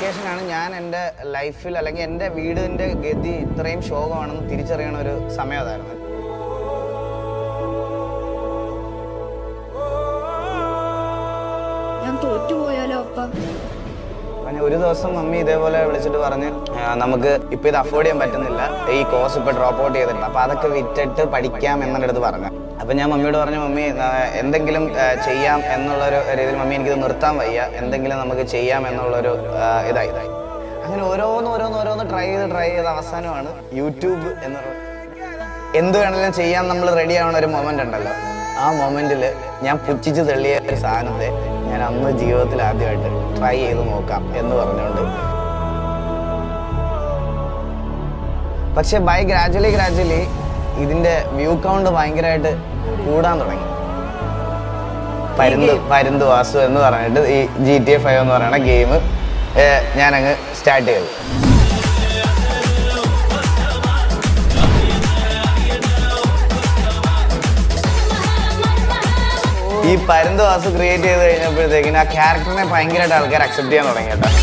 വെക്കേഷനാണ് ഞാൻ എൻ്റെ ലൈഫിൽ അല്ലെങ്കിൽ എൻ്റെ വീടിൻ്റെ ഗതി ഇത്രയും ശോകമാണെന്ന് തിരിച്ചറിയണ ഒരു സമയം അതായിരുന്നു ഞാൻ തോറ്റുപോയാലോ അപ്പ അപ്പം ഞാൻ ഒരു ദിവസം മമ്മി ഇതേപോലെ വിളിച്ചിട്ട് പറഞ്ഞ് "ആ, നമുക്ക് ഇപ്പം ഇത് അഫോർഡ് ചെയ്യാൻ പറ്റുന്നില്ല ഈ കോഴ്സ് ഇപ്പം ഡ്രോപ്പ് ഔട്ട് ചെയ്തിട്ടുണ്ട് അപ്പോൾ അതൊക്കെ വിറ്റിട്ട് പഠിക്കാം എന്നെ അടുത്ത് പറഞ്ഞു അപ്പം ഞാൻ മമ്മിയോട് പറഞ്ഞു മമ്മി ആ, എന്തെങ്കിലും ആ, ചെയ്യാം എന്നുള്ളൊരു രീതിയിൽ മമ്മി എനിക്കിത് നിർത്താൻ വയ്യ എന്തെങ്കിലും നമുക്ക് ചെയ്യാം എന്നുള്ളൊരു ആ, ഇതായി ഇതായി അങ്ങനെ ഓരോന്ന് ഓരോന്ന് ഓരോന്ന് ട്രൈ ചെയ്ത് ട്രൈ ചെയ്ത് അവസാനമാണ് യൂട്യൂബ് എന്ന് പറയുന്നത് എന്ത് വേണമെങ്കിലും ചെയ്യാൻ നമ്മൾ റെഡി ആവുന്ന ഒരു മൊമെന്റ് ഉണ്ടല്ലോ ആ മൊമെന്റിൽ ഞാൻ പുച്ഛിച്ച് തള്ളിയ ഒരു സാധനത്തെ ഞാൻ അന്ന് ജീവിതത്തിൽ ആദ്യമായിട്ട് ട്രൈ ചെയ്ത് നോക്കാം എന്ന് പറഞ്ഞുകൊണ്ട് പക്ഷെ ബൈ ഗ്രാജുവലി ഗ്രാജുവലി ഇതിന്റെ വ്യൂ കൗണ്ട് ഭയങ്കരമായിട്ട് കൂടാൻ തുടങ്ങി പരുന്ത് പരുന്ത് വാസു എന്ന് പറഞ്ഞിട്ട് ഈ ജി ടി എ ഫൈവ് എന്ന് പറയുന്ന ഗെയിം ഞാനങ്ങ് സ്റ്റാർട്ട് ചെയ്തു ഈ പരുന്ത് വാസു ക്രിയേറ്റ് ചെയ്ത് കഴിഞ്ഞപ്പോഴത്തേക്കിന് ആ ക്യാരക്ടറിനെ ഭയങ്കരമായിട്ട് ആൾക്കാർ അക്സെപ്റ്റ് ചെയ്യാൻ തുടങ്ങി കേട്ടോ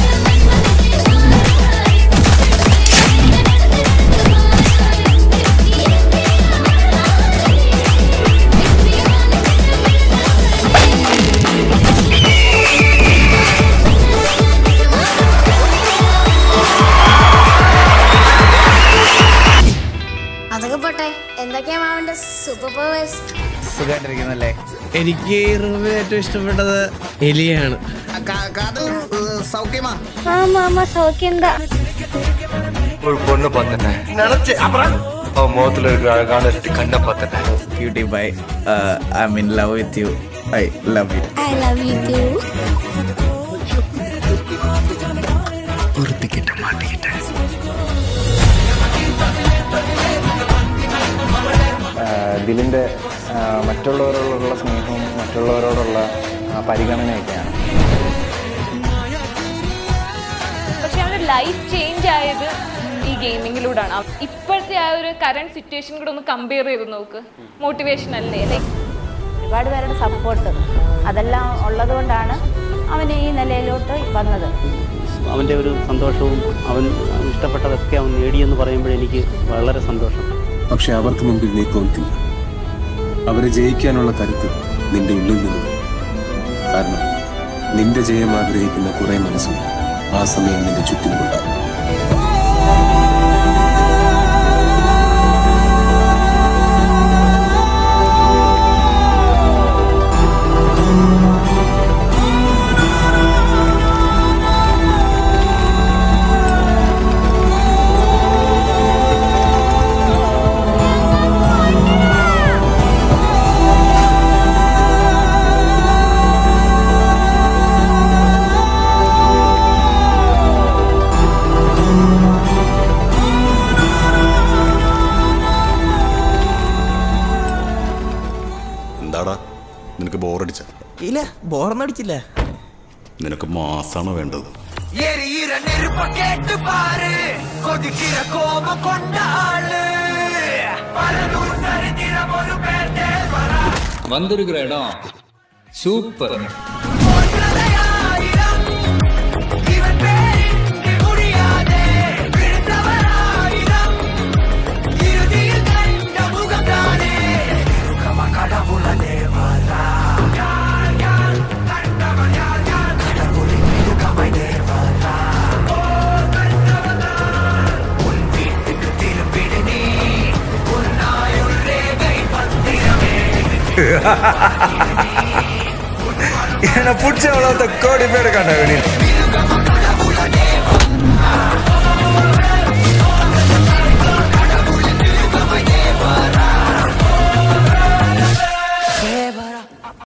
അതൊക്കെ പോട്ടെ എന്തൊക്കെയാ മാവന്റെ സൂപ്പർ പവേഴ്സ് സുഖമായിട്ടിരിക്കുന്നല്ലേ എനിക്ക് ഈ റൂമിൽ ഏറ്റവും ഇഷ്ടപ്പെട്ടത് എലിയാണ് സൗഖ്യമാ ആ മാമ സൗഖ്യന്താ ஒரு பொண்ணு பார்த்தேன் நினைச்சு அப்புறம் அவன் முகத்துல இருக்கிற அழகான ரெண்டு கண்ணை பார்த்தேன் cutie by I mean love with you I love you I love you too പൊറുത്തിക്കിട്ട് മാട്ടിക്കിട്ട് ദിലിൻ്റെ മറ്റുള്ളവരോടുള്ള സ്നേഹവും മറ്റുള്ളവരോടുള്ള ആ, പരിഗണനയൊക്കെയാണ് പക്ഷെ അവന്റെ ലൈഫ് ചേഞ്ച് ആയത് ഈ ഗെയിമിങ്ങിലൂടെയാണ് അവ- ഇപ്പോഴത്തെ ആ ഒരു കറണ്ട് സിറ്റുവേഷൻ കൂടെ ഒന്ന് കമ്പയർ ചെയ്ത് നോക്ക് മോട്ടിവേഷൻ അല്ലേ ലൈക്ക് ഒരുപാട് പേരുടെ സപ്പോർട്ട് അതെല്ലാം ഉള്ളതുകൊണ്ടാണ് അവൻ ഈ നിലയിലോട്ട് വന്നത് അവൻ്റെ ഒരു സന്തോഷവും അവൻ ഇഷ്ടപ്പെട്ടതൊക്കെ അവൻ നേടിയെന്ന് പറയുമ്പോൾ എനിക്ക് വളരെ സന്തോഷം പക്ഷെ അവർക്ക് മുമ്പിൽ നീ തോൽക്കില്ല അവരെ ജയിക്കാനുള്ള കരുത്ത് നിന്റെ ഉള്ളിൽ നിന്ന് വരും കാരണം നിന്റെ ജയം ആഗ്രഹിക്കുന്ന കുറെ മനസ്സുകൾ ആ സമയം നിന്റെ ചുറ്റിനുമുണ്ടാകും എന്താടാ നിനക്ക് ബോറടിച്ച ഇല്ല ബോറൊന്നും അടിച്ചില്ല നിനക്ക് മാസാണ് വേണ്ടത് எரியிற நெருப்ப கேட்டு பாரு கொதிக்கிற கோபம் கொண்ட ஆளு பல நூறு சரித்திரம் ஒரு பேர் தேவரா வந்திருக்கிற இடம் சூப்பர் ஒன்றதையாயிரம் இவன் பேரின்றி முடியாதே விழுந்தவராயிரம் இறுதியில் கண்ட முகம்தானே சுகமா கடவுள தேவரா யார் யார் கண்டவன் யார் யார் கடவுளின் மிருகமை தேவரா ஓ கண்டவன் உன் வீட்டுக்கு திரும்பிடு நீ உன் நாயுள் ரேகை பத்திரமே എന്നെ പിടിച്ച കോടി പേര് കണ്ട